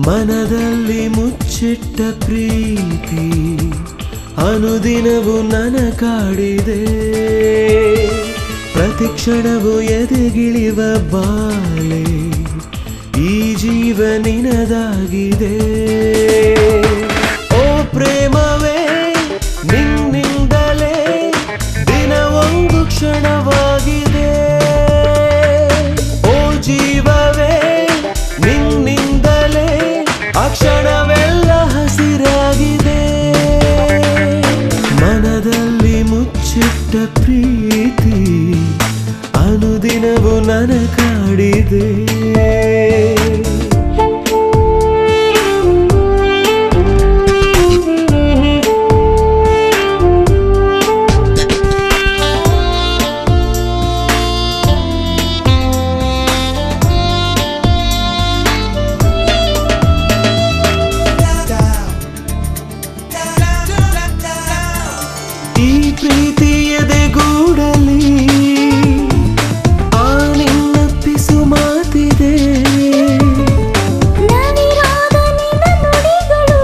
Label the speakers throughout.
Speaker 1: ಮನದಲ್ಲಿ ಮುಚ್ಚಿಟ್ಟ ಪ್ರೀತಿ ಅನುದಿನವೂ ನನ ಕಾಡಿದೆ ಪ್ರತಿಕ್ಷಣವು ಎದೆಗಿಳಿವ ಬಾಲೆ ಈ ಜೀವ ನಿನದಾಗಿದೆ ಓ ಪ್ರೇಮವೇ ನಿನ್ನಿಂದಲೇ ದಿನ ಒಂದು ಕ್ಷಣವಾಗಿದೆ ಓ ಜೀವವೇ ನಿನ್ನಿಂದಲೇ ಆ ಕ್ಷಣವೆಲ್ಲ ಹಸಿರಾಗಿದೆ ಮನದಲ್ಲಿ ಮುಚ್ಚಿಟ್ಟ ಪ್ರೀತಿ ಅನುದಿನವೂ ನನ ಕಾಡಿದೆ ಈ ಪ್ರೀತಿ ಎದೆಗೂಡಲಿ ಆ ನಿನ್ನಪ್ಪಿಸು ಮಾತಿದೆ
Speaker 2: ನವಿರಾದ ನಿನ್ನ ನುಡಿಗಳು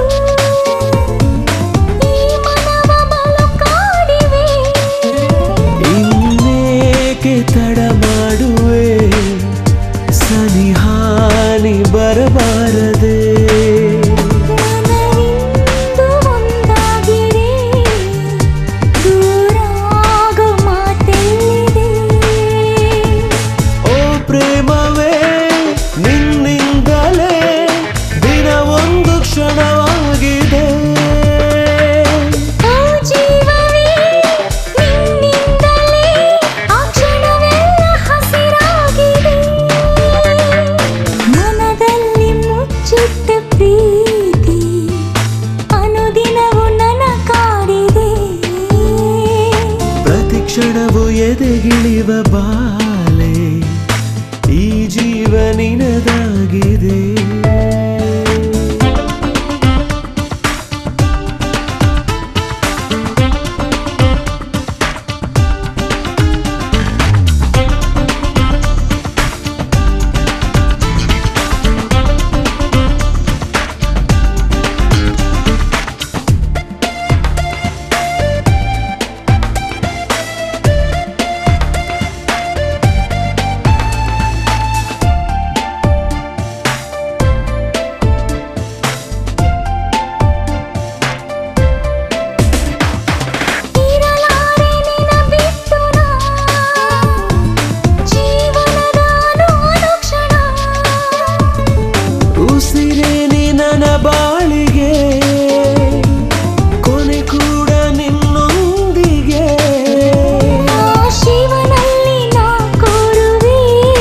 Speaker 2: ಈ ಮನವ ಮಲಕಾಡಿವೆ
Speaker 1: ಇನ್ನೇಕೆ ತಡ ಮಾಡುವೆ ಸನಿಹಾನಿ ಬರಬಾರದೆ
Speaker 2: ಮನವಿಂದು ಒಂದಾಗಿರೆ ದೂರಾಗೋ ಮಾತೆಲ್ಲಿದೆ
Speaker 1: ಓ ಪ್ರೇಮವೇ ನಿನ್ನಿಂದಲೇ ದಿನ ಒಂದು ಕ್ಷಣವಾಗಿದೆ
Speaker 2: ಓ ಜೀವವೇ ನಿನ್ನಿಂದಲೇ ಆ ಕ್ಷಣವೆಲ್ಲ ಹಸಿರಾಗಿದೆ ಮನದಲ್ಲಿ ಮುಚ್ಚಿಟ್ಟ ಪ್ರೀತಿ ಅನುದಿನವೂ ನನ್ನ ಕಾಡಿದೆ
Speaker 1: ಪ್ರತಿಕ್ಷಣವು ಎದೆಗಿಳಿವ ಬಾಲೆ ಈ ಜೀವ ನಿನದಾಗಿದೆ
Speaker 2: ಇರಲಾರೆ ನಿನ ಬಿಟ್ಟು ನಾ ಜೀವನದ ಅನುಕ್ಷಣ
Speaker 1: ಉಸಿರೇ ನೀ ನನ್ನ ಬಾಳಿಗೆ ಕೊನೆ ಕೂಡ ನಿನ್ನೊಂದಿಗೆ
Speaker 2: ಆ ಶಿವನಲ್ಲಿ ನಾ ಕೋರುವೆ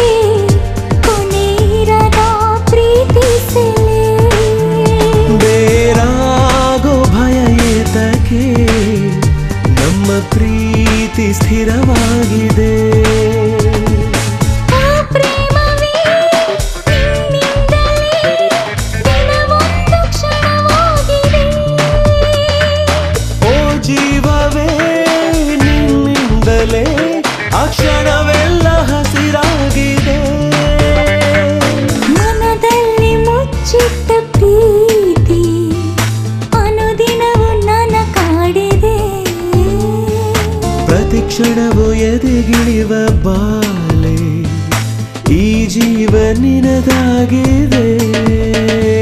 Speaker 2: ಕೊನೆಯಿರದ ಪ್ರೀತಿಸಲೇ
Speaker 1: ಬೇರಾಗೋ ಭಯ ಏತಕ್ಕೆ ನಮ್ಮ ಪ್ರೀತಿ ಸ್ಥಿರವಾಗಿದೆ
Speaker 2: ಆ ಪ್ರೇಮವೇ ನಿನ್ನಿಂದಲೇ ದಿನವೊಂದು ಕ್ಷಣವಾಗಿದೆ
Speaker 1: ಓ ಜೀವವೇ ನಿನ್ನಿಂದಲೇ ಆ ಕ್ಷಣವೆಲ್ಲ ಹಸಿರಾಗಿದೆ
Speaker 2: ಮನದಲ್ಲಿ ಮುಚ್ಚಿಟ್ಟ ಪ್ರೀತಿ ಅನುದಿನವೂ ನನ್ನ ಕಾಡಿದೆ
Speaker 1: ಪ್ರತಿಕ್ಷಣವು ಎದೆಗಿಳಿವ ಬಾಲೆ ಈ ಜೀವ ನಿನದಾಗಿದೆ